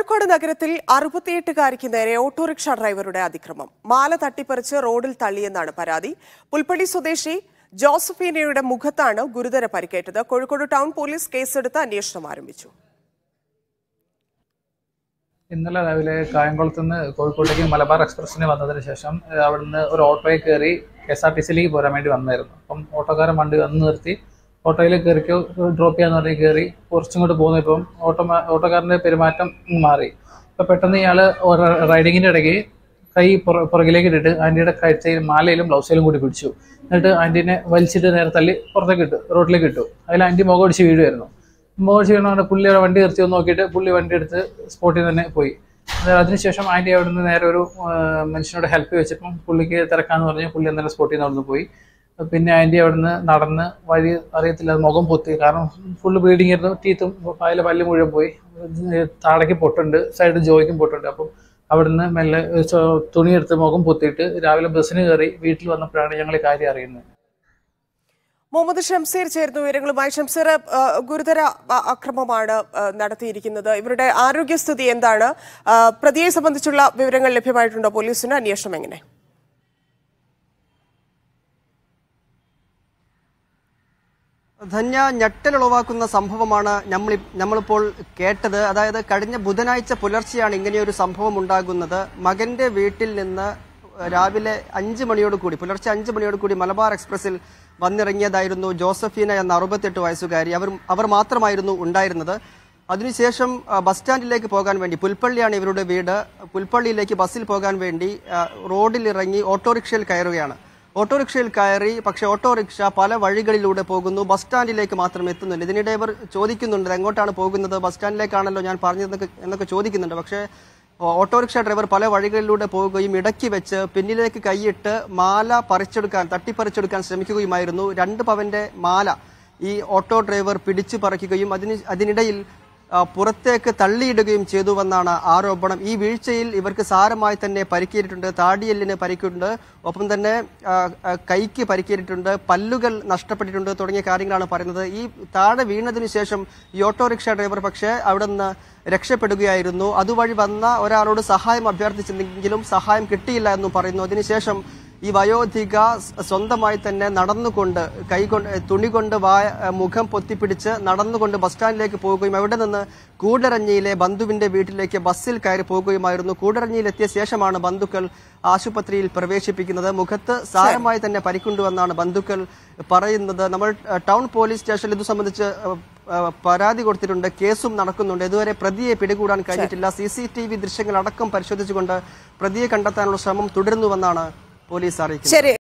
കോഴിക്കോട് നഗരത്തിൽ അറുപത്തിയെട്ടുകാരിക്ക് നേരെ ഓട്ടോറിക്ഷ ഡ്രൈവറുടെ അതിക്രമം മാല തട്ടിപ്പറിച്ച് റോഡിൽ തള്ളിയെന്നാണ് പരാതി പുൽപ്പള്ളി സ്വദേശി ജോസഫീനയുടെ മുഖത്താണ് ഗുരുതര പരിക്കേറ്റത് കോഴിക്കോട് ടൗൺ പോലീസ് കേസെടുത്ത് അന്വേഷണം ആരംഭിച്ചു ഇന്നലെ രാവിലെ കായംകുളത്ത് നിന്ന് കോഴിക്കോട്ടേക്ക് മലബാർ എക്സ്പ്രസ്സിന് വന്നതിന് ശേഷം ഏഹ്, അവിടുന്ന് ഒരു ഓട്ടോയിൽ കയറി കെ എസ് ആർ ടി സിയിലേക്ക് പോരാൻ വേണ്ടി വന്നായിരുന്നു അപ്പം ഓട്ടോക്കാരൻ വണ്ടി വന്ന് നിർത്തി ഓട്ടോയിൽ കയറിക്കോ ഡ്രോപ്പ് ചെയ്യാന്ന് പറഞ്ഞ് കയറി കുറച്ചിങ്ങോട്ട് പോകുന്നപ്പം ഓട്ടോ ഓട്ടോക്കാരൻ്റെ പെരുമാറ്റം മാറി അപ്പം പെട്ടെന്ന് ഇയാൾ റൈഡിങ്ങിൻ്റെ ഇടയ്ക്ക് കൈ പുറ- പുറകിലേക്ക് ഇട്ടിട്ട് ആൻറ്റിയുടെ കഴുത്തയിൽ മാലയിലും ബ്ലൗസിലും കൂടി പിടിച്ചു എന്നിട്ട് ആൻറ്റീനെ വലിച്ചിട്ട് നേരെ തള്ളി പുറത്തേക്ക് ഇട്ടു റോഡിലേക്ക് ഇട്ടു അതിൽ ആൻറ്റി മുഖം അടിച്ച് വീഴുമായിരുന്നു മുഖം ചെയ്യണമെന്ന് പുള്ളിയുടെ വണ്ടി നിർത്തി ഒന്ന് നോക്കിയിട്ട് പുള്ളി വണ്ടി എടുത്ത് സ്പോട്ടിൽ തന്നെ പോയി അത് അതിനുശേഷം ആൻറ്റി അവിടെ നിന്ന് നേരെ ഒരു ആ, മനുഷ്യനോട് ഹെൽപ്പ് വെച്ചപ്പം പുള്ളിക്ക് തിരക്കാന്ന് പറഞ്ഞ് പുള്ളി അന്നേരം സ്പോട്ടിൽ നിന്ന് അവിടുന്ന് പോയി പിന്നെ ആൻറ്റി അവിടുന്ന് നടന്ന് വഴി അറിയത്തില്ല അത് മുഖം പൊത്തി കാരണം ഫുള്ള് ബ്ലീഡിങ് ആയിരുന്നു ടീത്തും അതിലെ പല്ല് മുഴുവൻ പോയി താടയ്ക്ക് പൊട്ടുണ്ട് സൈഡ് ജോയ്ക്കും പൊട്ടുണ്ട് അപ്പം അവിടുന്ന് മെല്ലെ ചോ- തുണിയെടുത്ത് മുഖം പൊത്തിയിട്ട് രാവിലെ ബസ്സിന് കയറി വീട്ടിൽ വന്നപ്പോഴാണ് ഞങ്ങൾ ഈ കാര്യം അറിയുന്നത് മുഹമ്മദ് ഷംസീർ ചേർന്നു വിവരങ്ങളുമായി ഷംസീർ ആ, ഗുരുതര ആ, അക്രമമാണ് ആ, നടത്തിയിരിക്കുന്നത് ഇവരുടെ ആരോഗ്യസ്ഥിതി എന്താണ് ആ, പ്രതിയെ സംബന്ധിച്ചുള്ള വിവരങ്ങൾ ലഭ്യമായിട്ടുണ്ടോ പോലീസിന് അന്വേഷണം എങ്ങനെ ധന്യ ഞെട്ടലുളവാക്കുന്ന സംഭവമാണ് നമ്മൾ നമ്മളിപ്പോൾ കേട്ടത് അതായത് കഴിഞ്ഞ ബുധനാഴ്ച പുലർച്ചെയാണ് ഇങ്ങനെയൊരു സംഭവം ഉണ്ടാകുന്നത് മകന്റെ വീട്ടിൽ നിന്ന് രാവിലെ അഞ്ച് മണിയോട് കൂടി പുലർച്ചെ അഞ്ച് മണിയോട് കൂടി മലബാർ എക്സ്പ്രസിൽ വന്നിറങ്ങിയതായിരുന്നു ജോസഫീന എന്ന അറുപത്തെട്ട് വയസ്സുകാരി അവർ അവർ മാത്രമായിരുന്നു ഉണ്ടായിരുന്നത് അതിനുശേഷം ആ, ബസ് സ്റ്റാൻഡിലേക്ക് പോകാൻ വേണ്ടി പുൽപ്പള്ളിയാണ് ഇവരുടെ വീട് പുൽപ്പള്ളിയിലേക്ക് ബസ്സിൽ പോകാൻ വേണ്ടി ആ, റോഡിലിറങ്ങി ഓട്ടോറിക്ഷയിൽ കയറുകയാണ് ഓട്ടോറിക്ഷയിൽ കയറി പക്ഷെ ഓട്ടോറിക്ഷ പല വഴികളിലൂടെ പോകുന്നു ബസ് സ്റ്റാൻഡിലേക്ക് മാത്രം എത്തുന്നില്ല ഇതിനിടെ ഇവർ ചോദിക്കുന്നുണ്ട് എങ്ങോട്ടാണ് പോകുന്നത് ബസ് സ്റ്റാൻഡിലേക്കാണല്ലോ ഞാൻ പറഞ്ഞതെന്നൊക്കെ എന്നൊക്കെ ചോദിക്കുന്നുണ്ട് പക്ഷേ ഓ- ഓട്ടോറിക്ഷ ഡ്രൈവർ പല വഴികളിലൂടെ പോവുകയും ഇടയ്ക്ക് വെച്ച് പിന്നിലേക്ക് കൈയിട്ട് മാല പറിച്ചെടുക്കാൻ തട്ടിപ്പറിച്ചെടുക്കാൻ ശ്രമിക്കുകയുമായിരുന്നു രണ്ട് പവന്റെ മാല ഈ ഓട്ടോ ഡ്രൈവർ പിടിച്ചു പറിക്കുകയും അതിന് അതിനിടയിൽ ആ, പുറത്തേക്ക് തള്ളിയിടുകയും ചെയ്തുവെന്നാണ് ആരോപണം ഈ വീഴ്ചയിൽ ഇവർക്ക് സാരമായി തന്നെ പരിക്കേറ്റിട്ടുണ്ട് താടിയെല്ലിന് പരിക്കുണ്ട് ഒപ്പം തന്നെ ആ, ആ, കൈക്ക് പരിക്കേറ്റിട്ടുണ്ട് പല്ലുകൾ നഷ്ടപ്പെട്ടിട്ടുണ്ട് തുടങ്ങിയ കാര്യങ്ങളാണ് പറയുന്നത് ഈ താഴെ വീണതിന് ശേഷം ഈ ഓട്ടോറിക്ഷ ഡ്രൈവർ പക്ഷേ അവിടെ നിന്ന് രക്ഷപ്പെടുകയായിരുന്നു അതുവഴി വന്ന ഒരാളോട് സഹായം അഭ്യർത്ഥിച്ചെങ്കിലും സഹായം കിട്ടിയില്ല എന്നും പറയുന്നു അതിനുശേഷം ഈ വയോധിക സ് സ്വന്തമായി തന്നെ നടന്നുകൊണ്ട് കൈകൊണ്ട് തുണി കൊണ്ട് വായ മുഖം പൊത്തിപ്പിടിച്ച് നടന്നുകൊണ്ട് ബസ് സ്റ്റാൻഡിലേക്ക് പോവുകയും അവിടെ നിന്ന് കൂടരഞ്ഞിയിലെ ബന്ധുവിന്റെ വീട്ടിലേക്ക് ബസ്സിൽ കയറി പോകുകയുമായിരുന്നു കൂടരഞ്ഞിയിലെത്തിയ ശേഷമാണ് ബന്ധുക്കൾ ആശുപത്രിയിൽ പ്രവേശിപ്പിക്കുന്നത് മുഖത്ത് സാരമായി തന്നെ പരിക്കുണ്ടുവെന്നാണ് ബന്ധുക്കൾ പറയുന്നത് നമ്മൾ അഹ്, ടൗൺ പോലീസ് സ്റ്റേഷനിൽ ഇത് സംബന്ധിച്ച് അഹ്, അഹ്, പരാതി കൊടുത്തിട്ടുണ്ട് കേസും നടക്കുന്നുണ്ട് ഇതുവരെ പ്രതിയെ പിടികൂടാൻ കഴിഞ്ഞിട്ടില്ല സി സി ടി വി ദൃശ്യങ്ങൾ അടക്കം പരിശോധിച്ചുകൊണ്ട് പ്രതിയെ കണ്ടെത്താനുള്ള ശ്രമം തുടരുന്നുവെന്നാണ് പോലീസ് അറിയിക്കുന്നത് ശരി